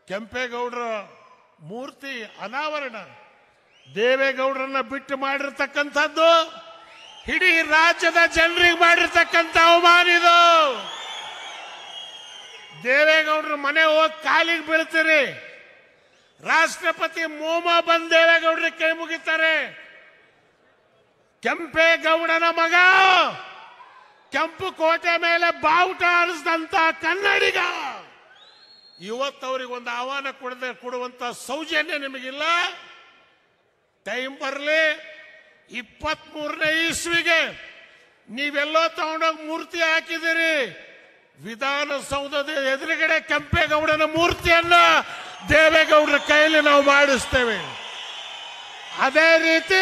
ಕೆಂಪೇಗೌಡರ ಮೂರ್ತಿ ಅನಾವರಣ ದೇವೇಗೌಡರನ್ನ ಬಿಟ್ಟು ಮಾಡಿರ್ತಕ್ಕಂಥದ್ದು ಇಡೀ ರಾಜ್ಯದ ಜನರಿಗೆ ಮಾಡಿರ್ತಕ್ಕಂಥ ಅವಮಾನ ಇದು ದೇವೇಗೌಡರ ಮನೆ ಹೋಗಿ ಕಾಲಿಗೆ ಬೀಳ್ತೀರಿ ರಾಷ್ಟ್ರಪತಿ ಮೋಮ ಬಂದ್ ದೇವೇಗೌಡರ ಕೈ ಮುಗಿತಾರೆ ಕೆಂಪೇಗೌಡನ ಮಗ ಕೆಂಪು ಕೋಟೆ ಮೇಲೆ ಬಾವುಟ ಆರಿಸಿದಂತ ಕನ್ನಡಿಗ ಇವತ್ತವ್ರಿಗೆ ಒಂದು ಆಹ್ವಾನ ಕೊಡದೆ ಕೊಡುವಂತ ಸೌಜನ್ಯ ನಿಮಗಿಲ್ಲ ಟೈಮ್ ಬರಲಿ ಇಪ್ಪತ್ತ್ ಮೂರನೇ ಇಸ್ವಿಗೆ ನೀವೆಲ್ಲೋ ತಗೊಂಡೋಗಿ ಮೂರ್ತಿ ಹಾಕಿದಿರಿ ವಿಧಾನಸೌಧದ ಎದುರುಗಡೆ ಕೆಂಪೇಗೌಡನ ಮೂರ್ತಿಯನ್ನ ದೇವೇಗೌಡರ ಕೈಯಲ್ಲಿ ನಾವು ಮಾಡಿಸ್ತೇವೆ ಅದೇ ರೀತಿ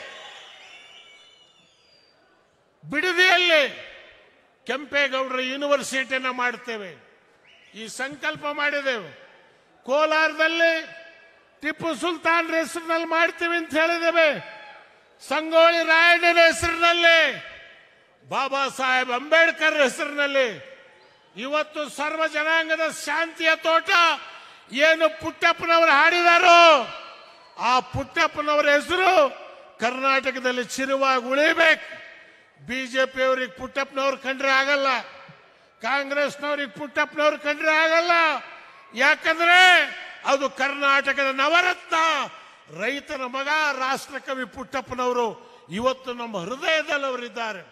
ಬಿಡದಿಯಲ್ಲಿ ಕೆಂಪೇಗೌಡರ ಯೂನಿವರ್ಸಿಟಿಯನ್ನ ಮಾಡ್ತೇವೆ ಈ ಸಂಕಲ್ಪ ಮಾಡಿದೆವು ಕೋಲಾರದಲ್ಲಿ ಟಿಪ್ಪು ಸುಲ್ತಾನ್ ಹೆಸರಿನಲ್ಲಿ ಮಾಡ್ತೀವಿ ಅಂತ ಹೇಳಿದ್ದೇವೆ ಸಂಗೊಳ್ಳಿ ರಾಯಣ್ಣನ ಹೆಸರಿನಲ್ಲಿ ಬಾಬಾ ಸಾಹೇಬ್ ಅಂಬೇಡ್ಕರ್ ಹೆಸರಿನಲ್ಲಿ ಇವತ್ತು ಸರ್ವ ಜನಾಂಗದ ಶಾಂತಿಯ ತೋಟ ಏನು ಪುಟ್ಟಪ್ಪನವರು ಹಾಡಿದಾರೋ ಆ ಪುಟ್ಟಪ್ಪನವರ ಹೆಸರು ಕರ್ನಾಟಕದಲ್ಲಿ ಚಿರುವಾಗಿ ಉಳಿಬೇಕು ಬಿಜೆಪಿಯವ್ರಿಗೆ ಪುಟ್ಟಪ್ಪನವ್ರು ಕಂಡ್ರೆ ಆಗಲ್ಲ ಕಾಂಗ್ರೆಸ್ನವ್ರಿಗೆ ಪುಟ್ಟಪ್ಪನವ್ರು ಕಂಡ್ರೆ ಆಗಲ್ಲ ಯಾಕಂದ್ರೆ ಅದು ಕರ್ನಾಟಕದ ನವರತ್ನ ರೈತನ ಮಗ ರಾಷ್ಟ್ರಕವಿ ಪುಟ್ಟಪ್ಪನವರು ಇವತ್ತು ನಮ್ಮ ಹೃದಯದಲ್ಲಿ ಅವರಿದ್ದಾರೆ